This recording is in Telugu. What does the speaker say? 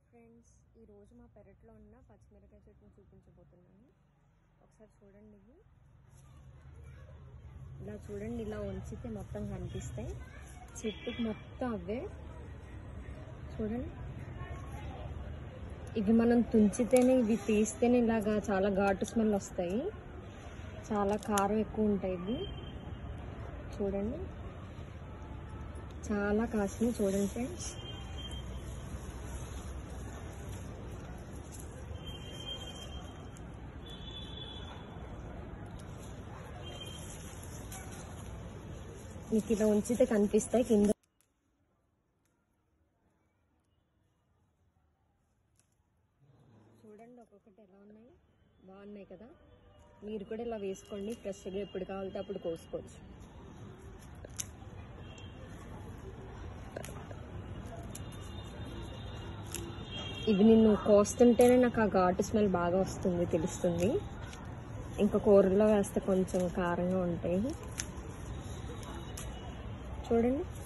ఫ్రెండ్స్ ఈరోజు మా పెరట్లో ఉన్న పచ్చిమిరకాయ చెట్టుని చూపించబోతున్నాను ఒకసారి చూడండి ఇవి ఇలా చూడండి ఇలా ఉంచితే మొత్తం కనిపిస్తాయి చెట్టుకి మొత్తం అవే చూడండి ఇవి మనం తుంచితేనే ఇవి తీస్తేనే ఇలాగా చాలా ఘాటు స్మెల్ వస్తాయి చాలా కారం ఎక్కువ ఉంటాయి ఇవి చూడండి చాలా కాసినాయి చూడండి ఫ్రెండ్స్ మీకు ఇలా ఉంచితే కనిపిస్తాయి కింద చూడండి ఒక్కొక్కటి ఎలా ఉన్నాయి బాగున్నాయి కదా మీరు కూడా ఇలా వేసుకోండి ఫ్రెష్గా ఎప్పుడు కావాలితే అప్పుడు కోసుకోవచ్చు ఇవి నిన్ను కోస్తుంటేనే నాకు ఆ ఘాటు స్మెల్ బాగా వస్తుంది తెలుస్తుంది ఇంకా కూరలో వేస్తే కొంచెం కారంగా ఉంటాయి చూడండి